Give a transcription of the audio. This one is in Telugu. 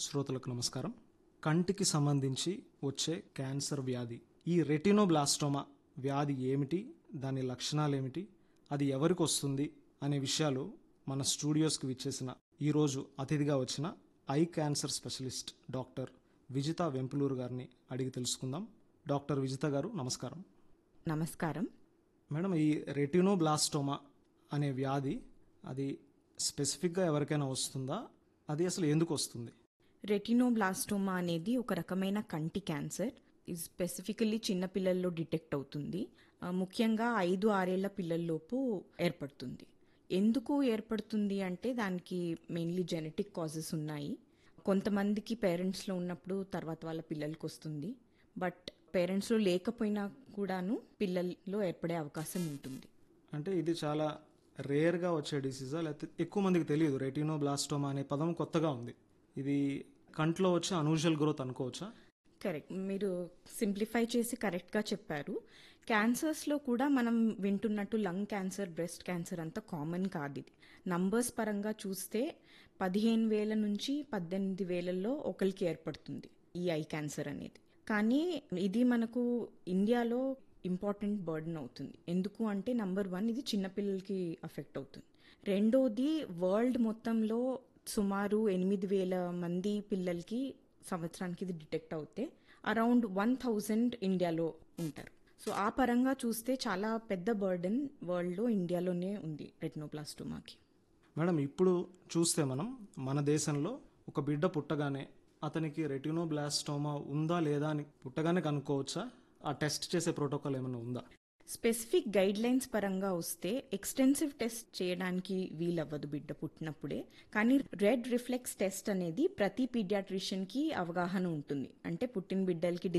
శ్రోతలకు నమస్కారం కంటికి సంబంధించి వచ్చే క్యాన్సర్ వ్యాధి ఈ రెటినోబ్లాస్టోమా వ్యాధి ఏమిటి దాని లక్షణాలు ఏమిటి అది ఎవరికి వస్తుంది అనే విషయాలు మన స్టూడియోస్కి విచ్చేసిన ఈరోజు అతిథిగా వచ్చిన eye cancer specialist doctor Vijitha Vempuluru గారిని అడిగి తెలుసుకుందాం డాక్టర్ విజిత గారు నమస్కారం నమస్కారం మేడం ఈ రెటినోబ్లాస్టోమా అనే వ్యాధి అది స్పెసిఫిక్గా ఎవరికైనా వస్తుందా అది అసలు ఎందుకు వస్తుంది రెటినోబ్లాస్టోమా అనేది ఒక రకమైన కంటి క్యాన్సర్ ఇది స్పెసిఫికల్లీ చిన్న పిల్లల్లో డిటెక్ట్ అవుతుంది ఆ, ముఖ్యంగా ఐదు ఆరేళ్ల పిల్లల్లోపు ఏర్పడుతుంది ఎందుకు ఏర్పడుతుంది అంటే దానికి మెయిన్లీ జెనెటిక్ కాజెస్ ఉన్నాయి కొంతమందికి పేరెంట్స్లో ఉన్నప్పుడు తర్వాత వాళ్ళ పిల్లలకి వస్తుంది బట్ పేరెంట్స్లో లేకపోయినా కూడాను పిల్లల్లో ఏర్పడే అవకాశం ఉంటుంది అంటే ఇది చాలా రేర్గా వచ్చే డిసీజా లేకపోతే ఎక్కువ మందికి తెలియదు రెటినోబ్లాస్టోమా అనే పదం కొత్తగా ఉంది ఇది కంట్లో వచ్చే అనూజువల్ గ్రోత్ అనుకోవచ్చా కరెక్ట్ మీరు సింప్లిఫై చేసి కరెక్ట్గా చెప్పారు క్యాన్సర్స్లో కూడా మనం వింటున్నట్టు లంగ్ క్యాన్సర్ బ్రెస్ట్ క్యాన్సర్ అంత కామన్ కాదు ఇది నంబర్స్ పరంగా చూస్తే పదిహేను వేల నుంచి పద్దెనిమిది వేలల్లో ఒకరికి ఏర్పడుతుంది ఈ ఐ క్యాన్సర్ అనేది కానీ ఇది మనకు ఇండియాలో ఇంపార్టెంట్ బర్డన్ అవుతుంది ఎందుకు అంటే నంబర్ వన్ ఇది చిన్నపిల్లలకి అఫెక్ట్ అవుతుంది రెండోది వరల్డ్ మొత్తంలో సుమారు ఎనిమిది వేల మంది పిల్లలకి సంవత్సరానికి ఇది డిటెక్ట్ అవుతే అరౌండ్ వన్ థౌజండ్ ఇండియాలో ఉంటారు సో ఆ పరంగా చూస్తే చాలా పెద్ద బర్డెన్ వరల్డ్లో ఇండియాలోనే ఉంది రెటినోప్లాస్టోమాకి మేడం ఇప్పుడు చూస్తే మనం మన దేశంలో ఒక బిడ్డ పుట్టగానే అతనికి రెటినోబ్లాస్టోమా ఉందా లేదా అని పుట్టగానే కనుక్కోవచ్చా ఆ టెస్ట్ చేసే ప్రోటోకాల్ ఏమైనా ఉందా స్పెసిఫిక్ గైడ్ లైన్స్ పరంగా వస్తే ఎక్స్టెన్సివ్ టెస్ట్ చేయడానికి వీలవ్వదు బిడ్డ పుట్టినప్పుడే కానీ రెడ్ రిఫ్లెక్స్ టెస్ట్ అనేది ప్రతి పీడియాట్రిషియన్ కి అవగాహన ఉంటుంది అంటే పుట్టిన బిడ్డలకి